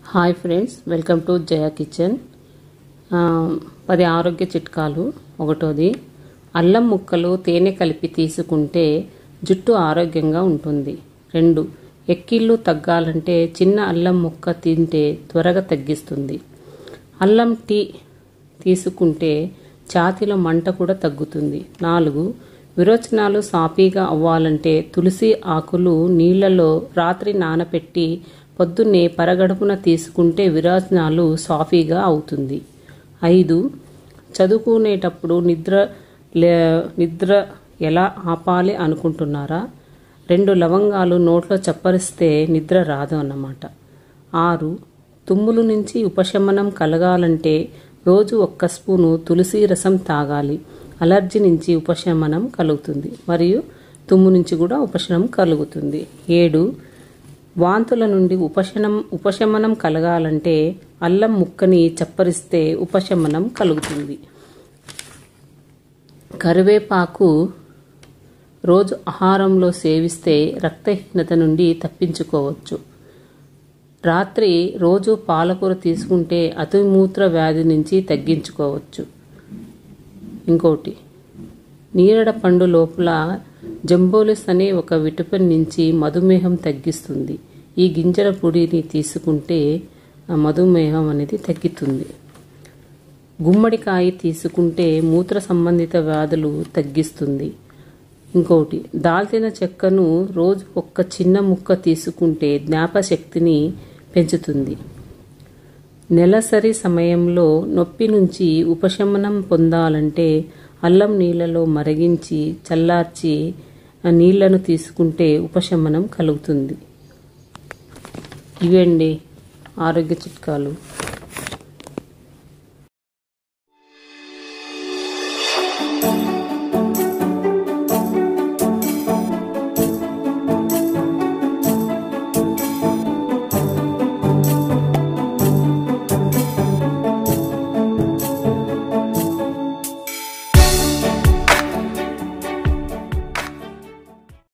hi friends welcome to Jaya kitchen ఆ, పది ఆరోగ్య చిట్కాలు ఒకటోది అల్లం ముక్కలు తేనె కలిపి తీసుకుంటే జుట్టు ఆరోగ్యంగా ఉంటుంది రెండు ఎక్కిళ్ళు తగ్గాలంటే చిన్న అల్లం ముక్క తింటే త్వరగా తగ్గిస్తుంది అల్లం టీ తీసుకుంటే ఛాతీలో మంట కూడా తగ్గుతుంది నాలుగు విరోచనాలు సాఫీగా అవ్వాలంటే తులసి ఆకులు నీళ్లలో రాత్రి నానపెట్టి పొద్దున్నే పరగడుపున తీసుకుంటే విరోచనాలు సాఫీగా అవుతుంది ఐదు చదువుకునేటప్పుడు నిద్ర లే నిద్ర ఎలా ఆపాలి అనుకుంటున్నారా రెండు లవంగాలు నోట్లో చప్పరిస్తే నిద్ర రాదు అన్నమాట ఆరు తుమ్ముల నుంచి ఉపశమనం కలగాలంటే రోజు ఒక్క స్పూను తులసి రసం తాగాలి అలర్జీ నుంచి ఉపశమనం కలుగుతుంది మరియు తుమ్ము నుంచి కూడా ఉపశమనం కలుగుతుంది ఏడు వాంతుల నుండి ఉపశమనం ఉపశమనం కలగాలంటే అల్లం ముక్కని చప్పరిస్తే ఉపశమనం కలుగుతుంది కరివేపాకు రోజు ఆహారంలో సేవిస్తే రక్తహీనత నుండి తప్పించుకోవచ్చు రాత్రి రోజు పాలకూర తీసుకుంటే అతిమూత్ర వ్యాధి నుంచి తగ్గించుకోవచ్చు ఇంకోటి నీరడ పండు లోపల జంబోలిస్ అనే ఒక విటమిన్ నుంచి మధుమేహం తగ్గిస్తుంది ఈ గింజల పొడిని తీసుకుంటే ఆ మధుమేహం అనేది తగ్గుతుంది గుమ్మడికాయ తీసుకుంటే మూత్ర సంబంధిత వ్యాధులు తగ్గిస్తుంది ఇంకోటి దాల్చిన చెక్కను రోజు ఒక్క చిన్న ముక్క తీసుకుంటే జ్ఞాపశక్తిని పెంచుతుంది నెలసరి సమయంలో నొప్పి నుంచి ఉపశమనం పొందాలంటే అల్లం నీళ్ళలో మరిగించి చల్లార్చి ఆ నీళ్లను తీసుకుంటే ఉపశమనం కలుగుతుంది ఇవండి ఆరోగ్య చిట్కాలు